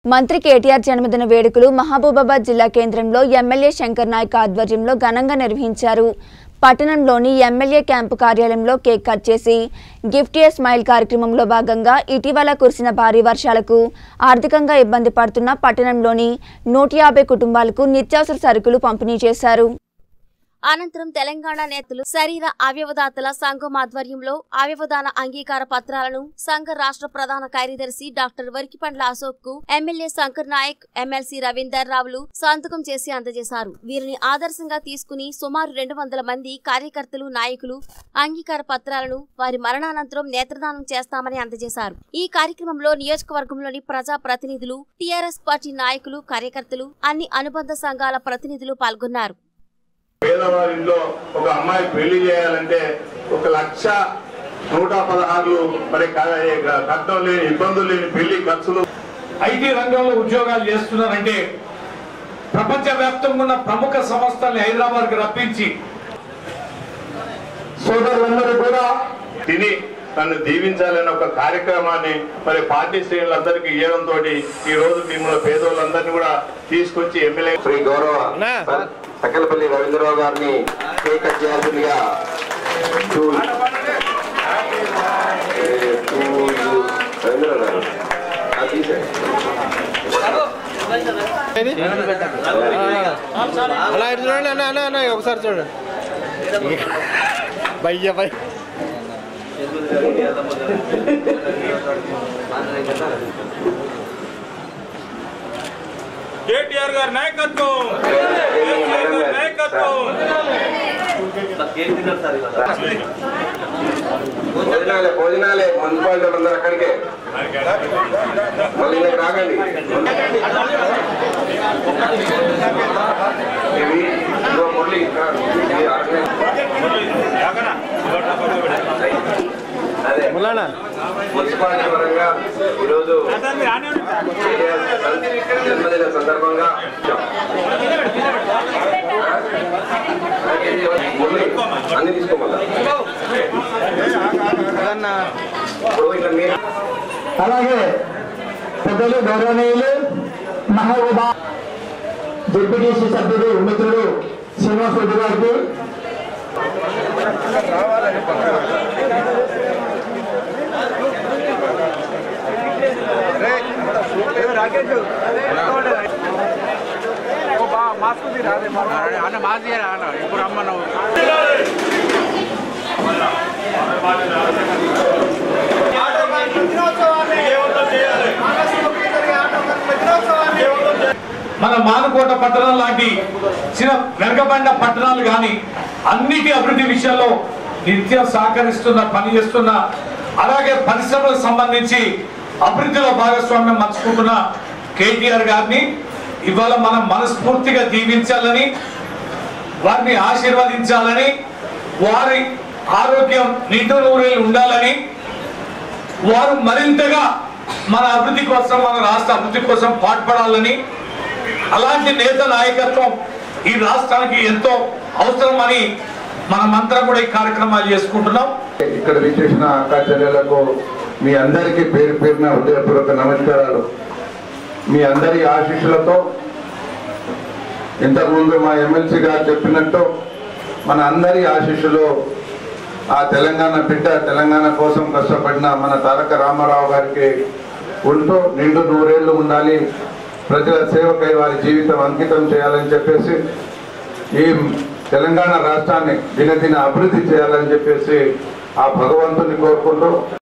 మంత్రి కేటీఆర్ జన్మదిన వేడుకలు మహబూబాబాద్ జిల్లా కేంద్రంలో ఎమ్మెల్యే శంకర్ నాయక్ ఆధ్వర్యంలో ఘనంగా నిర్వహించారు పట్టణంలోని ఎమ్మెల్యే క్యాంపు కార్యాలయంలో కేక్ కట్ చేసి గిఫ్ట్ ఏ స్మైల్ కార్యక్రమంలో భాగంగా ఇటీవల కురిసిన భారీ వర్షాలకు ఆర్థికంగా ఇబ్బంది పడుతున్న పట్టణంలోని నూట యాభై కుటుంబాలకు నిత్యావసర సరుకులు పంపిణీ చేశారు అనంతరం తెలంగాణ నేతలు శరీర అవయవదాతల సంఘం ఆధ్వర్యంలో అవయవదాన అంగీకార పత్రాలను సంఘ రాష్ట్ర ప్రధాన కార్యదర్శి డాక్టర్ వరికిపండ్ల అశోక్ కు ఎమ్మెల్యే శంకర్ నాయక్ ఎమ్మెల్సీ రవీందర్ రావులు సంతకం చేసి అందజేశారు వీరిని ఆదర్శంగా తీసుకుని సుమారు రెండు వందల మంది కార్యకర్తలు నాయకులు అంగీకార పత్రాలను వారి మరణానంతరం నేత్రదానం చేస్తామని అందజేశారు ఈ కార్యక్రమంలో నియోజకవర్గంలోని ప్రజా ప్రతినిధులు టీఆర్ఎస్ పార్టీ నాయకులు కార్యకర్తలు అన్ని అనుబంధ సంఘాల ప్రతినిధులు పాల్గొన్నారు పేదవారింట్లో ఒక అమ్మాయి పెళ్లి చేయాలంటే ఒక లక్ష నూట పదహారు మరి క- కట్నం లేని ఇబ్బందులు లేని పెళ్లి ఖర్చులు ఐటీ రంగంలో ఉద్యోగాలు చేస్తున్నారంటే ప్రపంచ వ్యాప్తంగా ఉన్న ప్రముఖ సంస్థల్ని హైదరాబాద్ కి రప్పించి సోదరులందరూ కూడా తిని నన్ను దీవించాలనే ఒక కార్యక్రమాన్ని మరి పార్టీ శ్రేణులందరికీ ఇవ్వడంతో ఈ రోజు మిమ్మల్ని పేదోళ్ళందరినీ కూడా తీసుకొచ్చి ఎమ్మెల్యే శ్రీ గౌరవ సర్ సకలపల్లి రవీంద్రరావు గారిని కేక్ కట్ చేయాల్సిందిగా to- ఏ, to you. రవీంద్రరావు గారు అది తీసేయండి. అలా ఇటు చూడండి అన్న అన్న అన్న ఒకసారి చూడండి భయ్య భయ్ కేటీఆర్ గారి నాయకత్వం కేటీఆర్ గారి నాయకత్వం భోజనాలే భోజనాలే మున్సిపాలిటీ అందరూ అక్కడికే మళ్ళీ ఇక్కడికి రాకండి ఇవి ఇదిగో మురళి ఇక్కడ. ఇది ఆర్గనైజ్. అదే ములానా మున్సిపాలిటీ పరంగా ఈరోజు జన్మదిన సందర్భంగా మురళి, అన్ని తీసుకోమన్నా అన్న ఇప్పుడు ఇక్కడ మీరు అలాగే పెద్దలు గౌరవనీయులు మహబూబా జడ్పీటీసీ సభ్యుడు మిత్రుడు శ్రీనివాస్ రెడ్డి గారికి అన్న మాది అన్న ఇప్పుడు అమ్మ నువ్వు మన మానుకోట పట్టణం లాంటి చిన్న వెనకబడిన పట్టణాలు కానీ అన్నిటి అభివృద్ధి విషయంలో నిత్యం సహకరిస్తున్న పనిచేస్తున్న అలాగే పరిశ్రమలకు సంబంధించి అభివృద్ధిలో భాగస్వామ్యం మర్చుకుంటున్న కేటీఆర్ గారిని ఇవాళ మనం మనస్ఫూర్తిగా దీవించాలని వారిని ఆశీర్వదించాలని వారి ఆరోగ్యం నిండు నూరేళ్ళు ఉండాలని వారు మరింతగా మన అభివృద్ధి కోసం మన రాష్ట్ర అభివృద్ధి కోసం పాటుపడాలని అలాంటి నేత నాయకత్వం ఈ రాష్ట్రానికి ఎంతో అవసరమని మనమంతా కూడా ఈ కార్యక్రమాలు చేసుకుంటున్నాం ఇక్కడ విచ్చేసిన అక్క చెల్లెలకు మీ అందరికీ పేరు పేరున హృదయపూర్వక నమస్కారాలు మీ అందరి ఆశీస్సులతో ఇంతకుముందు మా ఎమ్మెల్సీ గారు చెప్పినట్టు మన అందరి ఆశీస్సులు ఆ తెలంగాణ బిడ్డ తెలంగాణ కోసం కష్టపడిన మన తారక రామారావు గారికి ఉంటూ నిండు నూరేళ్లు ఉండాలి ప్రజల సేవకై వారి జీవితం అంకితం చేయాలని చెప్పేసి ఈ తెలంగాణ రాష్ట్రాన్ని దినదిన అభివృద్ధి చేయాలని చెప్పేసి ఆ భగవంతుని కోరుకుంటూ